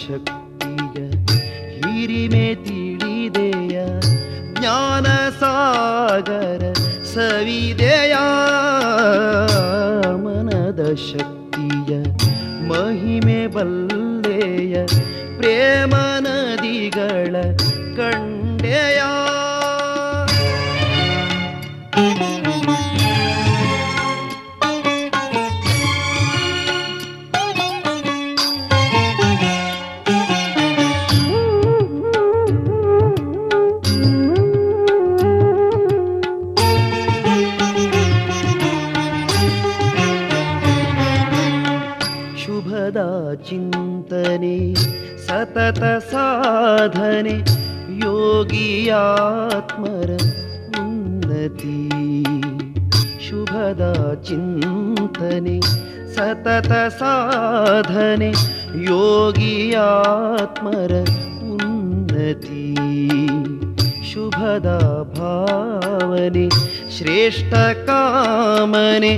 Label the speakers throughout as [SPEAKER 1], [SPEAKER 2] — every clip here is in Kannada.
[SPEAKER 1] ಶಕ್ತಿಯ ಹಿರಿಮೆ ತಿಳಿದೆಯ ಜ್ಞಾನ ಸಾಗರ ಸವಿದೆಯ ಮನದ ಶಕ್ತಿಯ ಮಹಿಮೆ ಬಲ್ಲೆಯ ಪ್ರೇಮ ನದಿಗಳ ಕಂಡೆಯ ಶುಭದ ಚಿಂತನೆ ಸತತ ಸಾಧನೆ ಯೋಗಿಯಾತ್ಮರ ಉನ್ನತಿ ಶುಭದ ಚಿಂತನೆ ಸತತ ಸಾಧನೆ ಯೋಗಿಯಾತ್ಮರ ಉನ್ನತಿ ಶುಭದ ಭಾವನೆ ಶ್ರೇಷ್ಠ ಕಾಮನೆ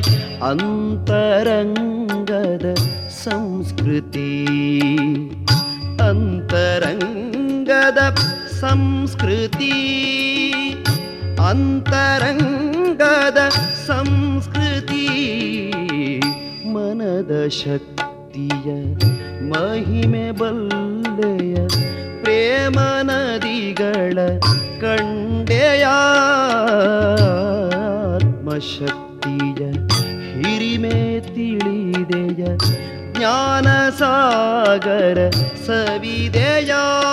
[SPEAKER 1] ಅಂತರಂಗದ ಸಂಸ್ಕೃತಿ ಅಂತರಂಗದ ಸಂಸ್ಕೃತಿ ಅಂತರಂಗದ ಸಂಸ್ಕೃತಿ ಮನದ ಶಕ್ತಿಯ ಮಹಿಮೆ ಬಲ್ಲೆಯ ಪ್ರೇಮ ನದಿಗಳ ಕಂಡೆಯ ಆತ್ಮಶಕ್ತಿಯ ಹಿರಿಮೆ ತಿಳಿದೆಯ ಜ್ಞಾನ ಸಾಗರ ಸವಿದೆಯ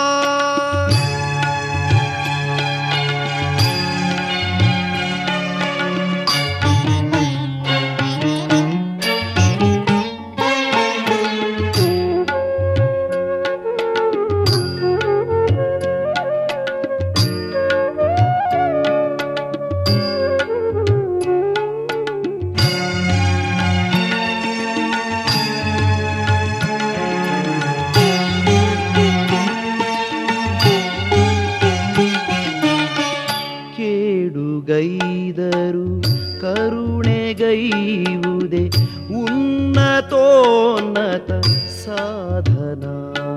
[SPEAKER 1] ಕೇಡುಗೈದರು ಕರುಣೆಗೈವುದೇ ಉನ್ನತೋನ್ನತ ಸಾಧನ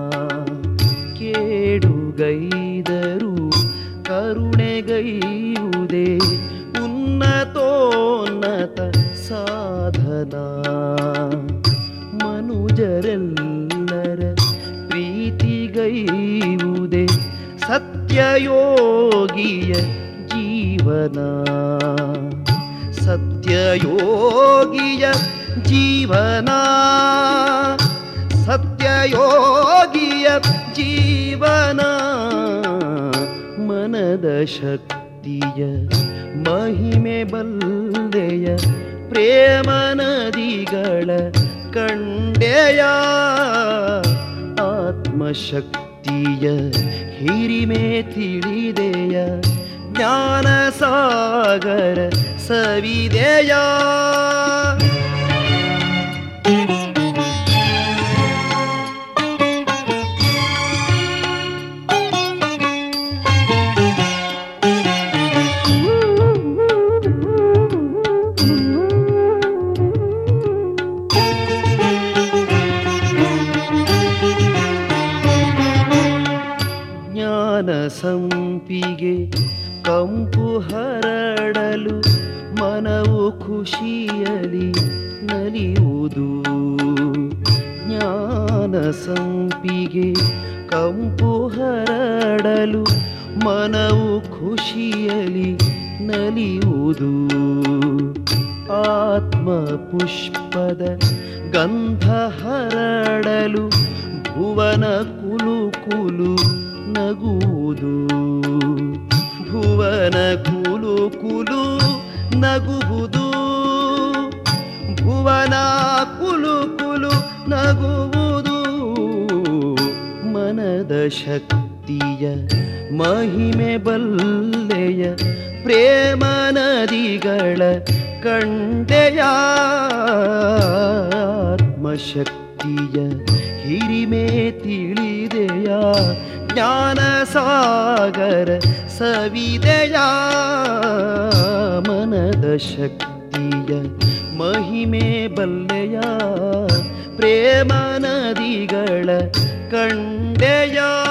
[SPEAKER 1] ಕೇಡುಗೈದರು ಕರುಣೆಗೈವುದೇ ಉನ್ನತೋನ್ನತ ಸಾಧನ ಮನುಜರೆಲ್ಲರ ಪ್ರೀತಿಗೈವುದೇ ಸತ್ಯಯೋಗಿಯ ಜೀವನ ಸತ್ಯಯೋಗಿಯ ಜೀವನ ಸತ್ಯಯೋಗಿಯ ಜೀವನ ಮನದ ಶಕ್ತಿಯ ಮಹಿಮೆ ಬಲ್ಲೆಯ ಪ್ರೇಮ ನದಿಗಳ ಕಂಡೆಯ ಆತ್ಮಶಕ್ತಿಯ ಹಿರಿಮೆ ತಿಳಿದೆಯ ಜ್ಞಾನ ಸಾಗರ ಸವಿದೆಯ ಜ್ಞಾನ ಸಂಪಿಗೆ ಕಂಪು ಹರಡಲು ಮನವು ಖುಷಿಯಲಿ ನಲಿಯುವುದು ಜ್ಞಾನ ಸಂಪಿಗೆ ಕಂಪು ಹರಡಲು ಮನವು ಖುಷಿಯಲಿ ನಲಿಯುವುದು ಆತ್ಮ ಪುಷ್ಪದ ಗಂಧ ಹರಡಲು ಭುವನ ಕುಲು ಕುಲು ನಗುವುದು ಭುವನ ಕುಲು ಕುಲು ನಗುವುದು ಭುವನ ಕುಲು ಕುಲು ನಗುವುದು ಮನದ ಶಕ್ತಿಯ ಮಹಿಮೆ ಬಲ್ಲೆಯ ಪ್ರೇಮ ನದಿಗಳ ಕಂಡೆಯ ಆತ್ಮಶಕ್ತಿಯ ಹಿರಿಮೆ ತಿಳಿದೆಯ ಜ್ಞಾನ ಸಾಗರ ಸವಿದೆಯ ಮನದ ಶಕ್ತಿಯ ಮಹಿಮೆ ಬಲ್ಲೆಯ ಪ್ರೇಮ ನದಿಗಳ ಕಂಡೆಯ